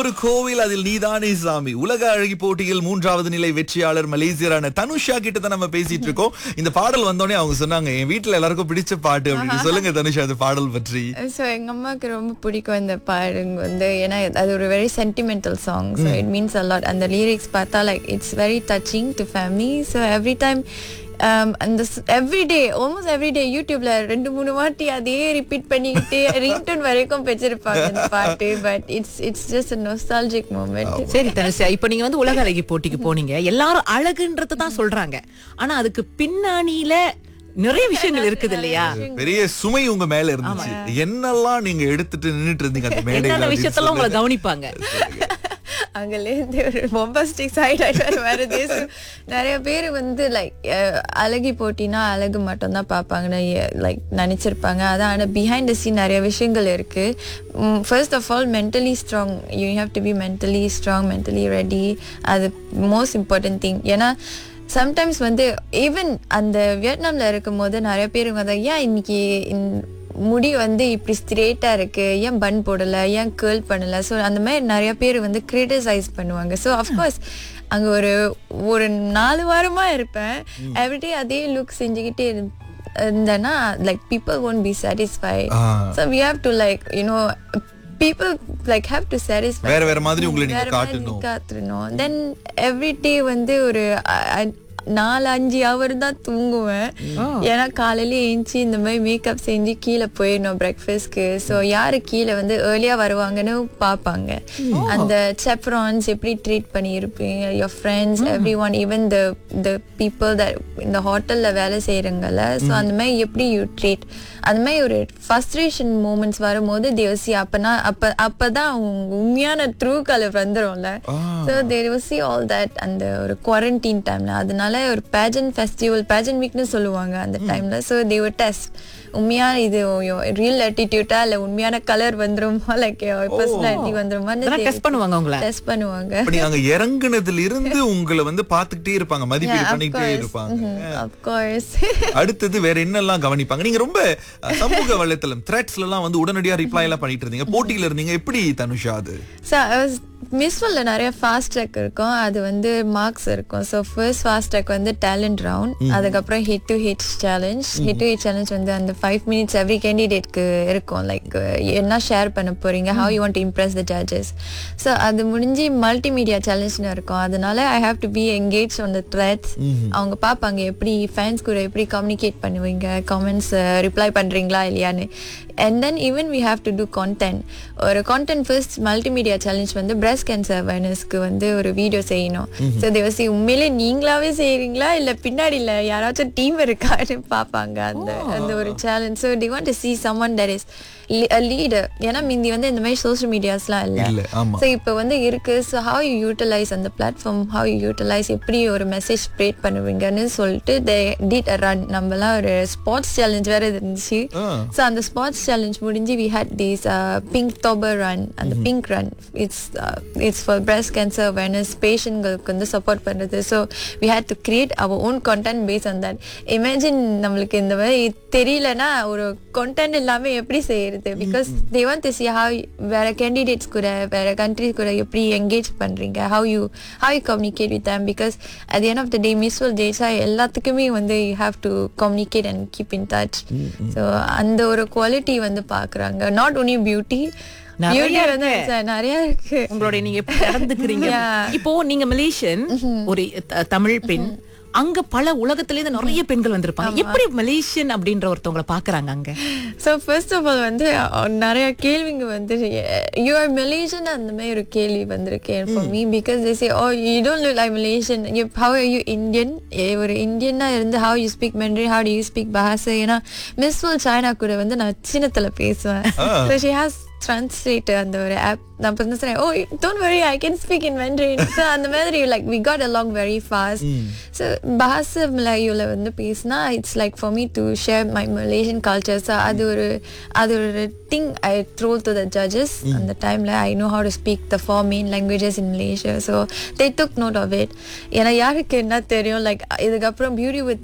ஒரு கோவில் அதில் நீதானே சாமி உலக அழகி போட்டியில் மூன்றாவது நிலை வெற்றியாளர் மலேசியரான தனுஷா கிட்ட தான் நம்ம பேசிட்டு இருக்கோம் இந்த பாடல் வந்தோடனே அவங்க சொன்னாங்க என் வீட்டுல எல்லாருக்கும் பிடிச்ச பாட்டு அப்படின்னு சொல்லுங்க தனுஷா அந்த பாடல் பற்றி ஸோ எங்கள் அம்மாவுக்கு ரொம்ப பிடிக்கும் இந்த பாடுங்க வந்து ஏன்னா அது ஒரு very sentimental song so it means a lot அந்த லிரிக்ஸ் பார்த்தா like it's very touching to family so every time அந்த எவ்ரிடே ஆல்மோஸ்ட் எவ்ரிடே யூடியூப்ல ரெண்டு மூணு வாட்டி அதே ரிப்பீட் பண்ணிக்கிட்டே ரிங்டோன் வரைக்கும் வச்சிருப்பாங்க இந்த பாட்டு but it's it's just nostalgic moment சரி தனுஷா இப்ப நீங்க வந்து உலக அழகி போட்டிக்கு போனீங்க எல்லாரும் அழகுன்றது தான் சொல்றாங்க ஆனா அதுக்கு பின்னாணியில நிறைய விஷயங்கள் இருக்குது இல்லையா பெரிய சுமை உங்க மேல இருந்துச்சு என்னெல்லாம் நீங்க எடுத்துட்டு நின்னுட்டு இருந்தீங்க அந்த மேடையில என்னென்ன அப்படின்னு விஷயத்தெல்லாம் உங்களை சொல்லுங்க. கவனிப்பாங்க அங்கேருந்து ஒரு பொம்பஸ்டிக் சைட் ஆகிட்டு வருது So, நிறைய பேர் வந்து லைக் அழகி போட்டினா அழகு மட்டும் தான் பார்ப்பாங்கன்னு லைக் நினச்சிருப்பாங்க அதான் ஆனால் பிஹைண்ட் த சீன் நிறைய விஷயங்கள் இருக்கு first of all mentally strong you have to be mentally strong mentally ready அது மோஸ்ட் இம்பார்ட்டன்ட் திங் ஏன்னா சம்டைம்ஸ் வந்து ஈவன் அந்த வியட்நாமில் இருக்கும் போது நிறைய பேர் வந்து ஏன் இன்னைக்கு இந்த முடி வந்து இப்படி ஸ்ட்ரெயிட்டா இருக்கு ஏன் பன் போடல ஏன் கேர்ள் பண்ணல ஸோ அந்த மாதிரி நிறைய பேர் வந்து கிரிட்டிசைஸ் பண்ணுவாங்க ஸோ அஃப்கோர்ஸ் அங்க ஒரு ஒரு நாலு வாரமா இருப்பேன் எவ்ரிடே அதே லுக் செஞ்சுக்கிட்டே இரு- இருந்தேன்னா like people won't be satisfy ah. So we have to like you know people like have to satisfy வேற வேற மாதிரி உங்களை நீங்க வேற மாதிரி காட்டணும் காட்டணும் தென் எவ்ரி டே வந்து ஒரு அ- அ- நாலு அஞ்சு ஹவர் தான் தூங்குவேன் ஏன்னா காலையில ஏஞ்சி இந்த மாதிரி மேக்கப் செஞ்சு கீழே போயிடணும் பிரேக்ஃபாஸ்ட்க்கு ஸோ யாரு கீழே வந்து ஏர்லியா வருவாங்கன்னு பார்ப்பாங்க அந்த செப்ரான்ஸ் எப்படி ட்ரீட் பண்ணி இருப்பீங்க your friends every one even the the people the இந்த ஹோட்டல்ல வேலை செய்யறவங்கல்ல ஸோ அந்த மாதிரி எப்படி யூ ட்ரீட் அந்த மாதிரி ஒரு ஃபஸ்ட்ரேஷன் மூமெண்ட்ஸ் வரும்போது தேவசி அப்பனா அப்ப அப்பதான் அவங்க உண்மையான ட்ரூ கலர் வந்துரும்ல so there see all that அந்த ஒரு குவாரண்டைன் டைம்ல அதனால ஒரு பேஜன் ஃபெஸ்டிவல் பேஜன் வீக்னு சொல்லுவாங்க அந்த டைம்ல ஸோ தே ஒரு டெஸ்ட் உண்மையான இது ரியல் ஆட்டிடியூட்டா இல்ல உண்மையான கலர் வந்துருமா லைக் பர்சனாலிட்டி வந்துருமா இதெல்லாம் டெஸ்ட் பண்ணுவாங்க உங்களை டெஸ்ட் பண்ணுவாங்க இப்ப நீங்க அங்க இறங்குனதுல இருந்து உங்களை வந்து பாத்துக்கிட்டே இருப்பாங்க மதிப்பீடு பண்ணிக்கிட்டே இருப்பாங்க அப்கோர்ஸ் அடுத்தது வேற என்னெல்லாம் கவனிப்பாங்க நீங்க ரொம்ப அஹ், சமூக வலைத்தளம் த்ரெட்ஸ்ல எல்லாம் வந்து உடனடியா ரிப்ளை எல்லாம் பண்ணிட்டு இருந்தீங்க போட்டியில இருந்தீங்க எப்படி தனுஷா அது மிஸ்வல்ல நிறைய ஃபாஸ்ட் ட்ராக் இருக்கும் அது வந்து மார்க்ஸ் இருக்கும் ஸோ ஃபர்ஸ்ட் ஃபாஸ்ட் ட்ராக் வந்து டேலண்ட் ரவுண்ட் அதுக்கப்புறம் hit to hit challenge hit to hit challenge வந்து அந்த ஃபைவ் மினிட்ஸ் எவ்ரி கேண்டிடேட்க்கு இருக்கும் லைக் என்ன ஷேர் பண்ண போறீங்க how you want impress the judges so அது முடிஞ்சு மல்டிமீடியா சேலஞ்ச்னு இருக்கும் அதனால I have to be engage on the threads அவங்க பார்ப்பாங்க எப்படி ஃபேன்ஸ் கூட எப்படி கம்யூனிகேட் பண்ணுவீங்க கமெண்ட்ஸ் ரிப்ளை பண்றீங்களா இல்லையான்னு and then even we have to do content ஒரு கான்டென்ட் ஃபர்ஸ்ட் மல்டிமீடியா சேலஞ்ச் வந்து பிரஸ்ட் கேன்சர் அவேர்னஸ்க்கு வந்து ஒரு வீடியோ செய்யணும் ஸோ தேவசி உண்மையிலே நீங்களாவே செய்றீங்களா இல்ல பின்னாடி இல்ல யாராச்சும் டீம் இருக்கான்னு பார்ப்பாங்க அந்த அந்த ஒரு challenge so they want to see someone that is leader ஏன்னா மிந்தி வந்து இந்த மாதிரி சோஷியல் மீடியாஸ்லாம் இல்ல, இல்லை ஆமா. ஸோ இப்போ வந்து இருக்கு ஸோ ஹவ் யூ யூட்டிலைஸ் அந்த பிளாட்ஃபார்ம் ஹவ் யூ யூட்டிலைஸ் எப்படி ஒரு மெசேஜ் ஸ்ப்ரெட் பண்ணுவீங்கன்னு சொல்லிட்டு தே டிட் அ ரன் நம்மலாம் ஒரு ஸ்போர்ட்ஸ் சேலஞ்ச் வேற இருந்துச்சு ஆ. ஸோ அந்த ஸ்போர்ட்ஸ் சேலஞ்ச் முடிஞ்சு we had this pink October run அந்த pink run it's it's for breast cancer awareness பேஷண்ட்களுக்கு வந்து சப்போர்ட் பண்ணுறது so we had to create our own content base on that imagine நம்மளுக்கு இந்த மாதிரி தெரியலனா ஒரு கான்டென்ட் இல்லாம எப்படி செய்யறது because they want to see how வேற கேண்டிடேட்ஸ் கூட வேற கண்ட்ரிஸ் கூட எப்படி என்கேஜ் பண்றீங்க how you have you communicate with them because at the end of the day மிஸ்வல் டேஸா எல்லாத்துக்குமே வந்து you have to communicate and keep in touch so அந்த ஒரு குவாலிட்டி வந்து பாக்குறாங்க நாட் only பியூட்டி நிறைய பியூட்டி வந்து இருக்கு. ச- நிறைய இருக்கு உங்களுடைய நீங்க எப்படி நடந்துக்கிறீங்க Yeah. இப்போ நீங்க மலேசியன் ஒரு த- தமிழ் பெண் அங்க பல உலகத்துல இருந்து நிறைய பெண்கள் வந்திருப்பாங்க எப்படி மலேசியன் அப்படின்ற ஒருத்தவங்களை பாக்குறாங்க அங்க ஸோ ஃபர்ஸ்ட் ஆஃப் ஆல் வந்து அஹ், நிறைய கேள்விங்க வந்து யூ ஆர் மலேசியன் அந்த மாதிரி ஒரு கேள்வி வந்திருக்கேன் for me because they say oh you don't look like Malaysian you have you Indian ஒரு இந்தியனா இருந்து how you speak Mandarin how you speak பாஷை ஏன்னா மிஸ் வேர்ல்ட் சைனா கூட வந்து நான் சின்னத்துல பேசுவேன் ஸோ ஷி ஹாஸ் ட்ரான்ஸ்லேட் அந்த ஒரு ஆப் நான் இப்போ வந்து சொன்னேன் oh don't worry I can speak in Mandarin so அந்த மாதிரி like we got along very fast so Bahasa மலாயூவில் வந்து பேசினா it's like for me to share my Malaysian culture so அது ஒரு அது ஒரு thing I throw to the judges அந்த டைமில் I know how to speak the four main languages in Malaysia so they took note of it ஏன்னா யாருக்கு என்ன தெரியும் லைக் இதுக்கப்புறம் பியூட்டி வித்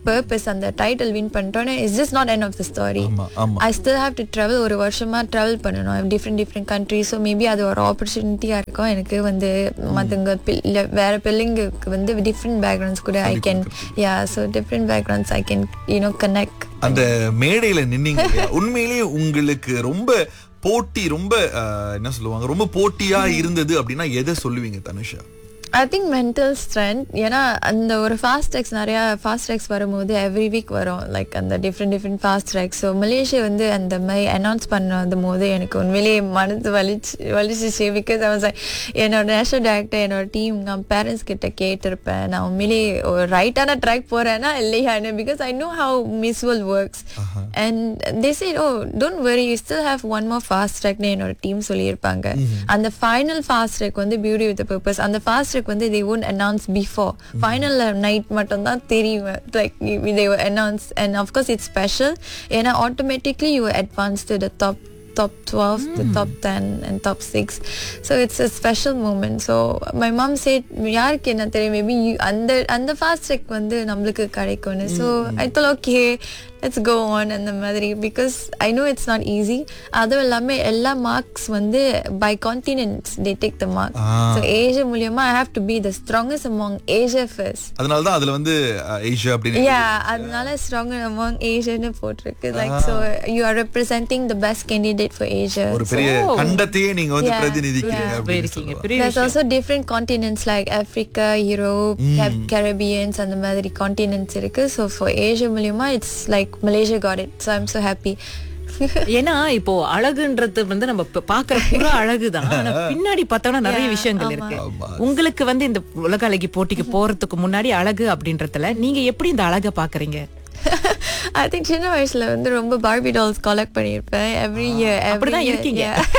பர்பஸ் அந்த டைட்டில் வின் பண்ணிட்டோன்னே is just not end of the story ஆமா ஆமா I still have to travel ஒரு வருஷமா ட்ராவல் பண்ணணும் different different countries so maybe அது ஒரு ஆப்பர்ச்சுனிட்டியாக இருக்கும் எனக்கு வந்து மற்றவங்க வேற பிள்ளைங்களுக்கு வந்து டிஃப்ரெண்ட் பேக்ரவுண்ட்ஸ் கூட I can ya so different backgrounds I can you know connect அந்த மேடையில நின்னீங்க இல்லையா? உண்மையிலேயே உங்களுக்கு ரொம்ப போட்டி ரொம்ப அஹ், என்ன சொல்லுவாங்க ரொம்ப போட்டியா இருந்தது அப்படின்னா எதை சொல்லுவீங்க தனுஷா ஐ திங்க் மென்டல் ஸ்ட்ரென்த் ஏன்னா அந்த ஒரு ஃபாஸ்ட் ட்ராக்ஸ் நிறையா ஃபாஸ்ட் ட்ராக்ஸ் வரும்போது எவ்ரி வீக் வரும் லைக் அந்த different different fast tracks so Malaysia வந்து அந்த மாதிரி அனௌன்ஸ் பண்ணது போது எனக்கு உண்மையிலேயே மனது வலிச்சு வலிச்சிச்சு பிகாஸ் அவன் என்னோட நேஷனல் டேரக்டர் என்னோட டீம் நான் பேரண்ட்ஸ் கிட்ட கேட்டிருப்பேன் நான் உண்மையிலேயே ஒரு ரைட்டான ட்ராக் போறேன்னா இல்லையான்னு because I know how Miss World works and they say oh don't worry you still have one more fast ட்ராக்னு என்னோட டீம் சொல்லியிருப்பாங்க அந்த ஃபைனல் ஃபாஸ்ட் ட்ராக் வந்து பியூட்டி வித் பர்பஸ் அந்த ஃபாஸ்ட் ட்ராக் வந்து they won't announce before final night மட்டும் தான் தெரியும் like they announce and of course it's special ஏன்னா automatically you advance to the top top 12 the top 10 and top 6 so it's a special moment so my mom said யாருக்கு என்ன தெரியும் maybe அந்த அந்த fast trek வந்து நம்மளுக்கு கிடைக்கும்னு so I thought okay let's go on அந்த மாதிரி because I know it's not easy அதுவும் இல்லாமல் எல்லா மார்க்ஸ் வந்து by continents they take the mark so Asia மூலியமா I have to be the strongest among Asia first அதனால தான் அதுல வந்து அஹ், ஏஷியா அப்படின்னு யா அதனால ஸ்ட்ராங் அமாங் ஏஷியான்னு போட்டிருக்கு like so you are representing the best candidate for Asia ஒரு பெரிய கண்டத்தையே நீங்க வந்து Yeah, பிரதிநிதிக்கிறீங்க yeah. அப்படின்னு போயிருக்கீங்க சொல்லலாம். பெரிய There's also different continents like Africa, Europe, Ca- Caribbeans அந்த மாதிரி continents இருக்கு so for Asia மூலியமா it's like Malaysia got it so I'm so happy ஏன்னா இப்போ அழகுன்றது வந்து நம்ம ப- பாக்குற புற அழகுதான் ஆனா பின்னாடி பார்த்தோம்னா நிறைய Yeah, விஷயங்கள் ஆமா. இருக்கு ஆமா. உங்களுக்கு வந்து இந்த உலக அழகி போட்டிக்கு போறதுக்கு முன்னாடி அழகு அப்படின்றதுல நீங்க எப்படி இந்த அழகை பாக்குறீங்க I think சின்ன வயசுல வந்து ரொம்ப பார்பி டால்ஸ் கலெக்ட் பண்ணியிருப்பேன் எவ்ரி இயர் அப்படிதான் இருக்கீங்க.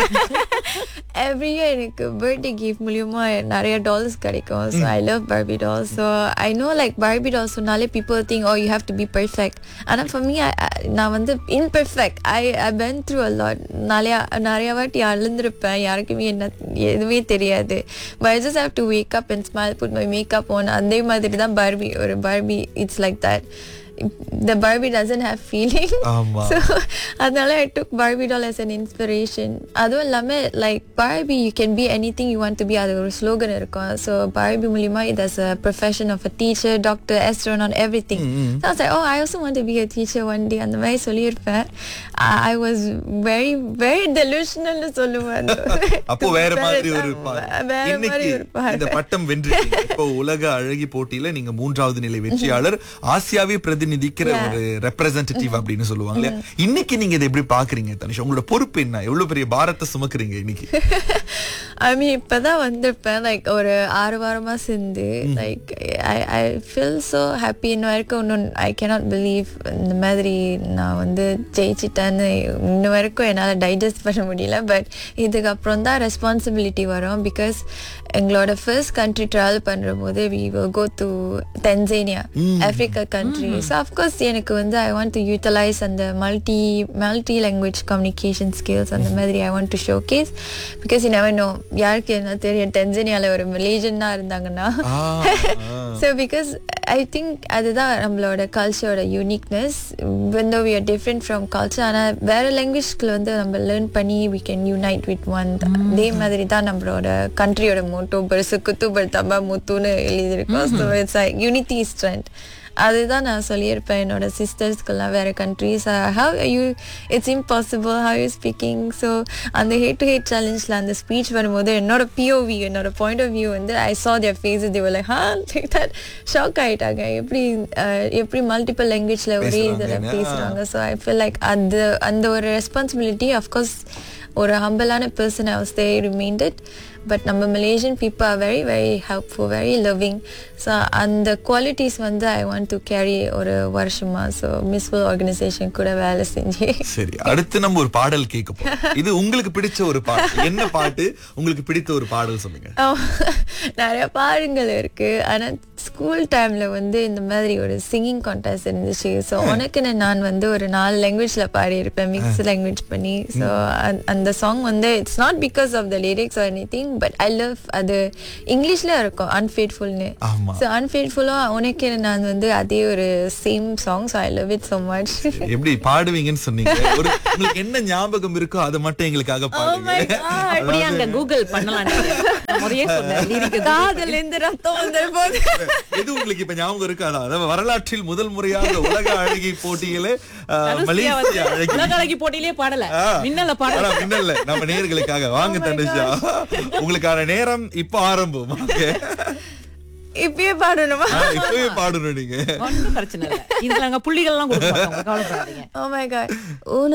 எவ்ரி இயர் எனக்கு பர்த்டே கிஃப்ட் மூலியமா நிறைய டால்ஸ் கிடைக்கும் so I love Barbie dolls so I know like Barbie dolls சொன்னாலே people think oh you have to be perfect ஆனால் ஃபார் மீ நான் வந்து imperfect I I been through a lot நிறையா நிறைய வாட்டி அழுந்திருப்பேன் யாருக்குமே என்ன எதுவுமே தெரியாது but I just have to wake up and smile put my makeup on அதே மாதிரி தான் பார்பி ஒரு Barbie it's like that the Barbie doesn't have feeling. ஆமா. So அதனால I took Barbie doll as an inspiration. அதுவும் இல்லாம like Barbie you can be anything you want to be அது ஒரு ஸ்லோகன் இருக்கும் ஸோ Barbie மூலியமா it has a profession of a teacher, doctor, astronaut, everything. So I was like, oh, I also want to be a teacher one day. அந்த மாதிரி சொல்லியிருப்பேன் I I was very very delusional சொல்லுவேன் அப்போ வேற மாதிரி ஒரு ஆமா, பாடல். வேற மாதிரி இன்னைக்கு ஒரு பாடல். இந்த பட்டம் வென்றிருக்கீங்க இப்போ உலக அழகி போட்டியில நீங்க மூன்றாவது நிலை வெற்றியாளர் ஆசியாவை பிரதிநிதிக்கிற Yeah. ஒரு ரெப்ரசன்டேட்டிவ் அப்படின்னு சொல்லுவாங்க இல்லையா இன்னைக்கு நீங்க இதை எப்படி பாக்குறீங்க தனிஷா உங்களோட பொறுப்பு என்ன எவ்வளவு பெரிய பாரத்தை சுமக்குறீங்க இன்னைக்கு ஐ மீன் இப்பதான் வந்திருப்பேன் லைக் ஒரு ஆறு வாரமா சேர்ந்து like I I feel so happy இன்ன வரைக்கும் இன்னும் ஐ கேனாட் பிலீவ் இந்த மாதிரி நான் வந்து ஜெயிச்சிட்டேன்னு இன்ன வரைக்கும் என்னால் டைஜஸ்ட் பண்ண முடியல பட் இதுக்கப்புறம் தான் ரெஸ்பான்சிபிலிட்டி வரும் பிகாஸ் எங்களோட ஃபர்ஸ்ட் கண்ட்ரி ட்ராவல் பண்ணுற போது we will go to Tanzania Africa country so of course எனக்கு வந்து ஐ வாண்ட் டு யூட்டிலைஸ் அந்த multi multi language communication skills அந்த மாதிரி I want to showcase because you never know யாருக்கு என்ன தெரியும் டென்சனியால ஒரு மலேசியனா இருந்தாங்கன்னா ஆ, ஆ. ஸோ பிகாஸ் ஐ திங்க் அதுதான் நம்மளோட கல்ச்சரோட uniqueness even though we are different from culture ஆனால் வேற லாங்குவேஜ்க்கு வந்து நம்ம லேர்ன் பண்ணி we can unite with one அதே மாதிரி தான் நம்மளோட கண்ட்ரியோட மோட்டோ பெருசு குத்து படுத்தாம முத்துன்னு எழுதியிருக்கோம் so it's like unity strength அதுதான் நான் சொல்லியிருப்பேன் என்னோட சிஸ்டர்ஸ்க்கெல்லாம் வேற countries how you it's impossible how you speaking so அந்த ஹேட் டு ஹேட் சேலஞ்சில் அந்த ஸ்பீச் வரும்போது என்னோட பிஓவி என்னோட பாயிண்ட் ஆஃப் வியூ வந்து ஐ சா தியர் ஃபேஸ் இது like ha like that shock ஆயிட்டாங்க எப்படி அஹ், எப்படி மல்டிபிள் லாங்குவேஜில் ஒரே இதில் பேசுறாங்கன்னு. பேசுகிறாங்க ஸோ ஐ ஃபீல் லைக் அது அந்த ஒரு ரெஸ்பான்சிபிலிட்டி அஃப்கோர்ஸ் ஒரு ஹம்பிளான person I was they remind it but நம்ம Malaysian people are very very helpful very loving so அந்த குவாலிட்டிஸ் வந்து ஐ வாண்ட் டு கேரி ஒரு வருஷமா ஸோ மிஸ்ஃபுல் ஆர்கனைசேஷன் கூட வேலை செஞ்சு சரி அடுத்து நம்ம ஒரு பாடல் கேட்க போறோம் இது உங்களுக்கு பிடிச்ச ஒரு பாட்டு என்ன பாட்டு உங்களுக்கு பிடித்த ஒரு பாடல் சொல்லுங்க நிறைய பாடங்கள் இருக்கு ஆனா ஸ்கூல் டைம்ல வந்து இந்த மாதிரி ஒரு சிங்கிங் கான்டெஸ்ட் இருந்துச்சு ஸோ உனக்குன்னு நான் வந்து ஒரு நாலு லாங்குவேஜ்ல பாடி இருப்பேன் மிக்ஸ் லாங்குவேஜ் பண்ணி ஸோ அந்த சாங் வந்து it's not because of the lyrics are anything but I love அது இங்கிலீஷ்ல இருக்கும் அன்ஃபேட்ஃபுல்னு ஆமா. ஸோ அன்ஃபேட்ஃபுல்லா உனக்கு நான் வந்து அதே ஒரு same song so I love it so much எப்படி பாடுவீங்கன்னு சொன்னீங்க ஒரு உங்களுக்கு என்ன ஞாபகம் இருக்கோ அதை மட்டும் எங்களுக்காக பாடுங்க அப்படியே அங்க கூகுள் பண்ணலாம் நீங்க. நான் முறையே சொன்னேன் lyric காதல் இருந்து ரத்தம் வந்து போது எது உங்களுக்கு இப்ப ஞாபகம் இருக்காதா அதாவது வரலாற்றில் முதல் முறையாக உலக அழகி போட்டியில அஹ், தனுஷ்யா மலேசியா வந்து அழகி உலக அழகி போட்டியிலே பாடல ஆ. மின்னல பாடல ஆனா மின்னல்ல நம்ம நேர்களுக்காக வாங்க தனுஷா உங்களுக்கான நேரம் இப்ப ஆரம்பம் Okay. இப்பயே பாடணுமா ஆ, இப்பவே பாடணும் நீங்க ஒன்றும் பிரச்சனை இல்லை இதுல நாங்க புள்ளிகள் எல்லாம் கொடுக்க மாட்டோம் கவலைப்படாதீங்க Oh my god. உன